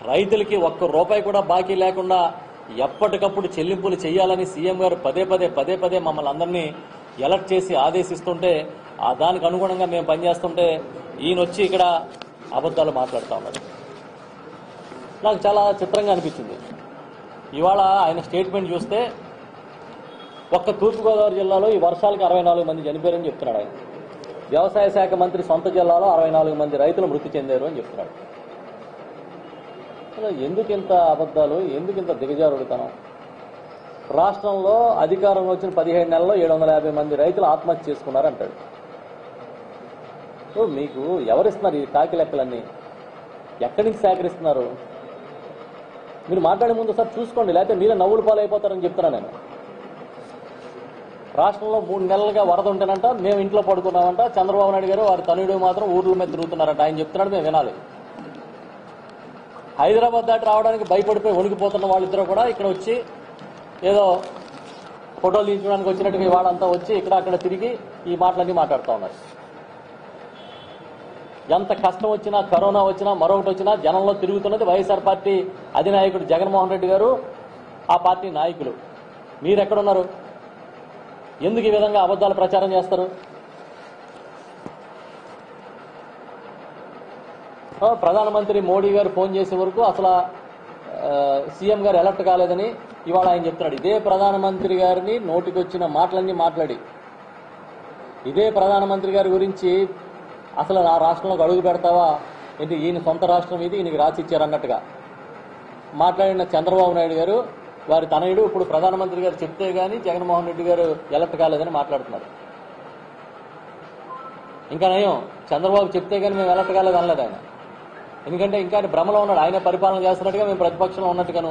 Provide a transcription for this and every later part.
రైతులకి ఒక్క రూపాయి కూడా బాకీ లేకుండా ఎప్పటికప్పుడు చెల్లింపులు చేయాలని సీఎం గారు పదే పదే పదే పదే మమ్మల్ని అందరినీ ఎలర్ట్ చేసి ఆదేశిస్తుంటే ఆ దానికి అనుగుణంగా మేము పనిచేస్తుంటే ఈయన వచ్చి ఇక్కడ అబద్ధాలు మాట్లాడుతూ ఉన్నారు నాకు చాలా చిత్రంగా అనిపించింది ఇవాళ ఆయన స్టేట్మెంట్ చూస్తే ఒక్క తూర్పుగోదావరి జిల్లాలో ఈ వర్షాలకు అరవై నాలుగు మంది చనిపోయారని చెప్తున్నాడు ఆయన వ్యవసాయ శాఖ మంత్రి సొంత జిల్లాలో అరవై నాలుగు మంది రైతులు మృతి చెందారు అని చెప్తున్నాడు అసలు ఎందుకు ఇంత అబద్ధాలు ఎందుకు ఇంత దిగజారుడుతనం రాష్ట్రంలో అధికారంలో వచ్చిన పదిహేడు నెలల్లో ఏడు వందల యాభై మంది రైతులు ఆత్మహత్య చేసుకున్నారంటాడు సో మీకు ఎవరిస్తున్నారు ఈ కాకి లెక్కలన్నీ ఎక్కడి నుంచి సేకరిస్తున్నారు మీరు మాట్లాడే ముందు సార్ చూసుకోండి లేకపోతే మీరే నవ్వులు పాలైపోతారని చెప్తున్నా నేను రాష్ట్రంలో మూడు నెలలుగా వరద ఉంటేనంట మేము ఇంట్లో పడుకున్నామంట చంద్రబాబు నాయుడు గారు వారి తనుడు మాత్రం ఊర్ల మీద తిరుగుతున్నారంట ఆయన చెప్తున్నాడు మేము వినాలి హైదరాబాద్ దాటి రావడానికి భయపడిపోయి వణికిపోతున్న వాళ్ళిద్దరూ కూడా ఇక్కడ వచ్చి ఏదో ఫోటోలు తీయించడానికి వచ్చినట్టుగా వాళ్ళంతా వచ్చి ఇక్కడ అక్కడ తిరిగి ఈ మాటలన్నీ మాట్లాడుతూ ఉన్నారు ఎంత కష్టం వచ్చినా కరోనా వచ్చినా మరొకటి వచ్చినా జనంలో తిరుగుతున్నది వైఎస్ఆర్ పార్టీ అధినాయకుడు జగన్మోహన్ రెడ్డి గారు ఆ పార్టీ నాయకులు మీరు ఎక్కడున్నారు ఎందుకు ఈ విధంగా అబద్ధాలు ప్రచారం చేస్తారు ఆ, ప్రధానమంత్రి మోడీ గారు ఫోన్ చేసే వరకు అసలు ఆ, సీఎం గారు ఎలర్ట్ కాలేదని ఇవాళ ఆయన చెప్తున్నాడు ఇదే ప్రధానమంత్రి గారిని నోటికి వచ్చిన మాటలన్నీ మాట్లాడి ఇదే ప్రధానమంత్రి గారి గురించి అసలు నా రాష్ట్రంలోకి అడుగు పెడతావా ఏంటి ఈయన సొంత రాష్ట్రం ఇది ఈయనకి రాసి ఇచ్చారన్నట్టుగా మాట్లాడిన చంద్రబాబు నాయుడు గారు వారి తనయుడు ఇప్పుడు ప్రధానమంత్రి గారు చెప్తే గానీ జగన్మోహన్ రెడ్డి గారు ఎలర్ట్ కాలేదని మాట్లాడుతున్నారు ఇంకా నయం చంద్రబాబు చెప్తే గానీ మేము ఎలర్ట్ కాలేదు అనలేదు ఆయన ఎందుకంటే ఇంకా ఆయన భ్రమలో ఉన్నాడు ఆయన పరిపాలన చేస్తున్నట్టుగా మేము ప్రతిపక్షంలో ఉన్నట్టుగాను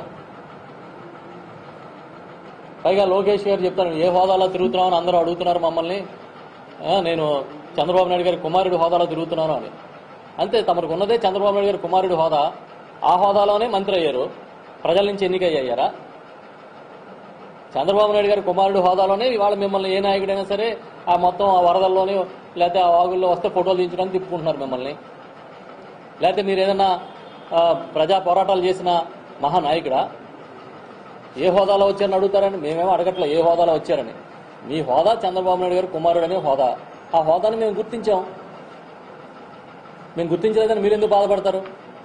పైగా లోకేష్ గారు చెప్తాను ఏ హోదాలో తిరుగుతున్నామని అందరూ అడుగుతున్నారు మమ్మల్ని ఆ, నేను చంద్రబాబు నాయుడు గారి కుమారుడి హోదాలో తిరుగుతున్నాను అని అంతే తమకు ఉన్నదే చంద్రబాబు నాయుడు గారి కుమారుడి హోదా ఆ హోదాలోనే మంత్రి అయ్యారు ప్రజల నుంచి ఎన్నిక అయ్యారా చంద్రబాబు నాయుడు గారి కుమారుడు హోదాలోనే ఇవాళ మిమ్మల్ని ఏ నాయకుడైనా సరే ఆ మొత్తం ఆ వరదల్లోనే లేకపోతే ఆ వాగుల్లో వస్తే ఫోటోలు తీయించడానికి తిప్పుకుంటున్నారు మిమ్మల్ని లేకపోతే మీరు ఏదైనా ఆ, ప్రజా పోరాటాలు చేసిన మహానాయకుడా ఏ హోదాలో వచ్చారని అడుగుతారని మేమేమో అడగట్లే ఏ హోదాలో వచ్చారని మీ హోదా చంద్రబాబు నాయుడు గారు కుమారుడు అనే హోదా ఆ హోదాని మేము గుర్తించాం మేము గుర్తించలేదని మీరు ఎందుకు బాధపడతారు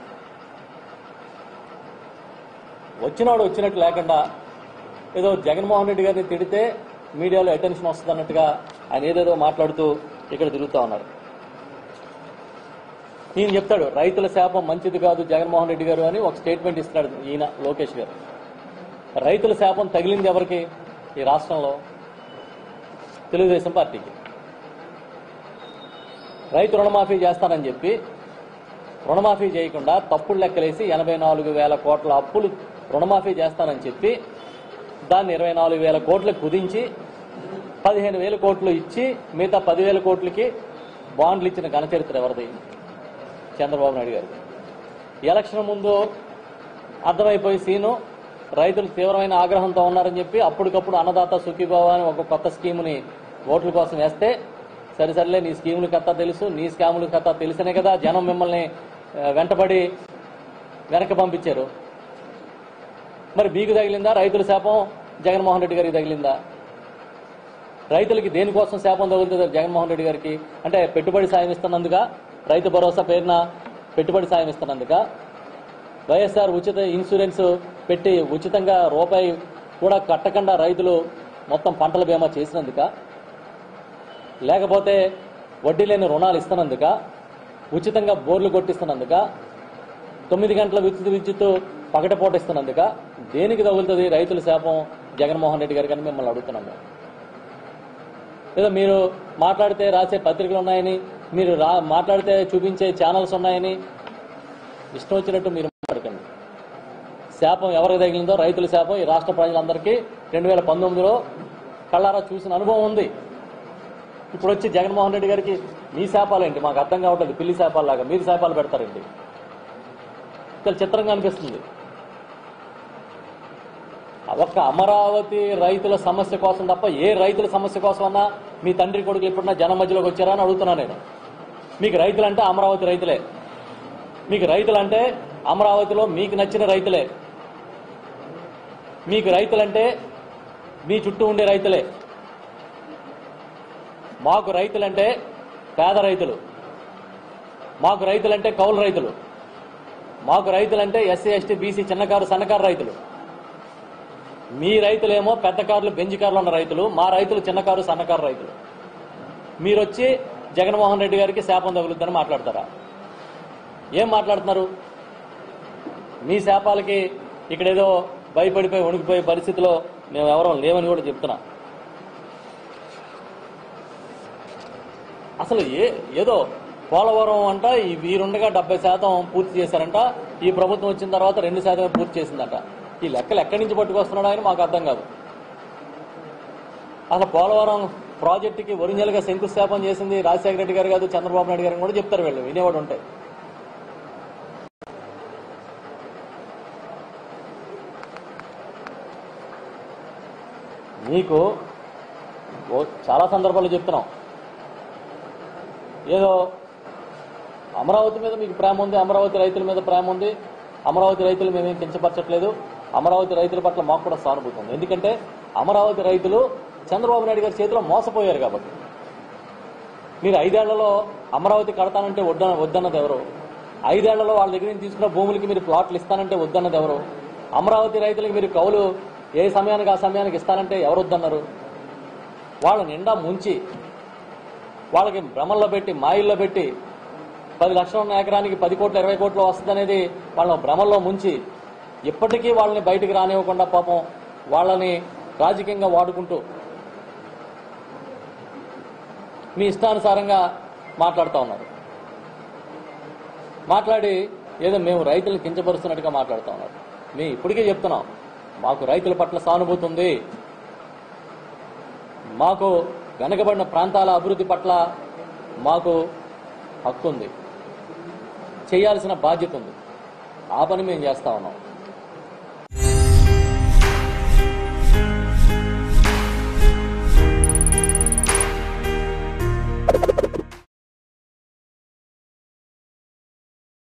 వచ్చినవాడు వచ్చినట్టు లేకుండా ఏదో జగన్మోహన్ రెడ్డి గారిని తిడితే మీడియాలో అటెన్షన్ వస్తుంది అన్నట్టుగా ఆయన ఏదేదో మాట్లాడుతూ ఇక్కడ తిరుగుతా ఉన్నారు ఈయన చెప్తాడు రైతుల శాపం మంచిది కాదు జగన్మోహన్ రెడ్డి గారు అని ఒక స్టేట్మెంట్ ఇస్తున్నాడు ఈయన లోకేష్ గారు రైతుల శాపం తగిలింది ఎవరికి ఈ రాష్ట్రంలో తెలుగుదేశం పార్టీకి రైతు రుణమాఫీ చేస్తానని చెప్పి రుణమాఫీ చేయకుండా తప్పుడు లెక్కలేసి ఎనభై నాలుగు వేల కోట్ల అప్పులు రుణమాఫీ చేస్తానని చెప్పి దాన్ని ఇరవై నాలుగు వేల కోట్లకు కుదించి పదిహేను వేల కోట్లు ఇచ్చి మిగతా పదివేల కోట్లకి బాండ్లు ఇచ్చిన ఘనచరిత్ర ఎవరిది చంద్రబాబు నాయుడు గారు ఎలక్షన్ ముందు అర్థమైపోయి సీను రైతులు తీవ్రమైన ఆగ్రహంతో ఉన్నారని చెప్పి అప్పటికప్పుడు అన్నదాత సుఖీభావ అని ఒక కొత్త స్కీముని ఓట్ల కోసం వేస్తే సరే సరిలే నీ స్కీముల కథ తెలుసు నీ స్కాముల కథ తెలిసినే కదా జనం మిమ్మల్ని ఆ, వెంటబడి వెనక్కి పంపించారు మరి మీకు తగిలిందా రైతుల శాపం జగన్మోహన్ రెడ్డి గారికి తగిలిందా రైతులకి దేనికోసం శాపం తగులుతుంది జగన్మోహన్ రెడ్డి గారికి అంటే పెట్టుబడి సాయం ఇస్తున్నందుక రైతు భరోసా పేరున పెట్టుబడి సాయం ఇస్తున్నందుక వైఎస్ఆర్ ఉచిత ఇన్సూరెన్స్ పెట్టి ఉచితంగా రూపాయి కూడా కట్టకుండా రైతులు మొత్తం పంటల బీమా చేసినందుక లేకపోతే వడ్డీ లేని రుణాలు ఇస్తున్నందుక ఉచితంగా బోర్లు కొట్టిస్తున్నందుక తొమ్మిది గంటల విద్యుత్ విద్యుత్ పగటపూట ఇస్తున్నందుక దేనికి తగులుతుంది రైతుల శాపం జగన్మోహన్ రెడ్డి గారికి అని మిమ్మల్ని అడుగుతున్నాం మేము ఏదో మీరు మాట్లాడితే రాసే పత్రికలు ఉన్నాయని మీరు రా మాట్లాడితే చూపించే ఛానల్స్ ఉన్నాయని ఇష్టం వచ్చినట్టు మీరు మాట్లాడకండి శాపం ఎవరికి తగిలిందో రైతుల శాపం ఈ రాష్ట్ర ప్రజలందరికీ రెండు వేల పంతొమ్మిదిలో కళ్ళారా చూసిన అనుభవం ఉంది ఇప్పుడు వచ్చి జగన్మోహన్ రెడ్డి గారికి మీ శాపాలేంటి మాకు అర్థం కావట్లేదు పిల్లి శాపాలలాగా మీరు శాపాలు పెడతారండి చాలా చిత్రంగా అనిపిస్తుంది ఒక్క అమరావతి రైతుల సమస్య కోసం తప్ప ఏ రైతుల సమస్య కోసం అన్నా మీ తండ్రి కొడుకులు ఎప్పుడన్నా జనం మధ్యలోకి వచ్చారా అని అడుగుతున్నా నేను మీకు రైతులంటే అమరావతి రైతులే మీకు రైతులంటే అమరావతిలో మీకు నచ్చిన రైతులే మీకు రైతులంటే మీ చుట్టూ ఉండే రైతులే మాకు రైతులంటే పేద రైతులు మాకు రైతులంటే కౌలు రైతులు మాకు రైతులంటే ఎస్సీ ఎస్టీ బీసీ చిన్నకారు సన్నకారు రైతులు మీ రైతులేమో పెద్ద కార్లు బెంజ్ కార్లు ఉన్న రైతులు మా రైతులు చిన్నకారు సన్నకారు రైతులు మీరు వచ్చి జగన్మోహన్ రెడ్డి గారికి శాపం తగులుద్దని మాట్లాడతారా ఏం మాట్లాడుతున్నారు మీ శాపాలకి ఇక్కడ ఏదో భయపడిపోయి వణికిపోయే పరిస్థితిలో మేము ఎవరం లేవని కూడా చెప్తున్నా అసలు ఏ ఏదో పోలవరం అంట ఈ వీరుండగా డెబ్బై శాతం పూర్తి చేశారంట ఈ ప్రభుత్వం వచ్చిన తర్వాత రెండు శాతమే పూర్తి చేసిందట ఈ లెక్కలు ఎక్కడి నుంచి పట్టుకొస్తున్నాడో అని మాకు అర్థం కాదు అసలు పోలవరం ప్రాజెక్టుకి ఒరిజినల్ గా శంకుస్థాపన చేసింది రాజశేఖర రెడ్డి గారు కాదు చంద్రబాబు నాయుడు గారు కూడా చెప్తారు వీళ్ళు వినేవాడు ఉంటాయి మీకు ఓ- చాలా సందర్భాల్లో చెప్తున్నాం ఏదో అమరావతి మీద మీకు ప్రేమ ఉంది అమరావతి రైతుల మీద ప్రేమ ఉంది అమరావతి రైతులు మేమేం కించపరచట్లేదు అమరావతి రైతుల పట్ల మాకు కూడా సానుభూతి ఉంది ఎందుకంటే అమరావతి రైతులు చంద్రబాబు నాయుడు గారి చేతిలో మోసపోయారు కాబట్టి మీరు ఐదేళ్లలో అమరావతి కడతానంటే వద్దన వద్దన్నది ఎవరు ఐదేళ్లలో వాళ్ళ దగ్గర నుంచి తీసుకున్న భూములకి మీరు ప్లాట్లు ఇస్తానంటే వద్దన్నది ఎవరు అమరావతి రైతులకు మీరు కౌలు ఏ సమయానికి ఆ సమయానికి ఇస్తానంటే ఎవరు వద్దన్నారు వాళ్ళ నిండా ముంచి వాళ్ళకి భ్రమల్లో పెట్టి మాయిల్లో పెట్టి పది లక్షలు ఉన్న ఎకరానికి పది కోట్లు ఇరవై కోట్లు వస్తుందనేది వాళ్ళని భ్రమల్లో ముంచి ఇప్పటికీ వాళ్ళని బయటికి రానివ్వకుండా పాపం వాళ్ళని రాజకీయంగా వాడుకుంటూ మీ ఇష్టానుసారంగా మాట్లాడుతూ ఉన్నారు మాట్లాడి ఏదో మేము రైతులను కించపరుస్తున్నట్టుగా మాట్లాడుతూ ఉన్నారు మేము ఇప్పటికే చెప్తున్నాం మాకు రైతుల పట్ల సానుభూతి ఉంది మాకు వెనకబడిన ప్రాంతాల అభివృద్ధి పట్ల మాకు హక్కు ఉంది చేయాల్సిన బాధ్యత ఉంది ఆ పని మేము చేస్తా ఉన్నాం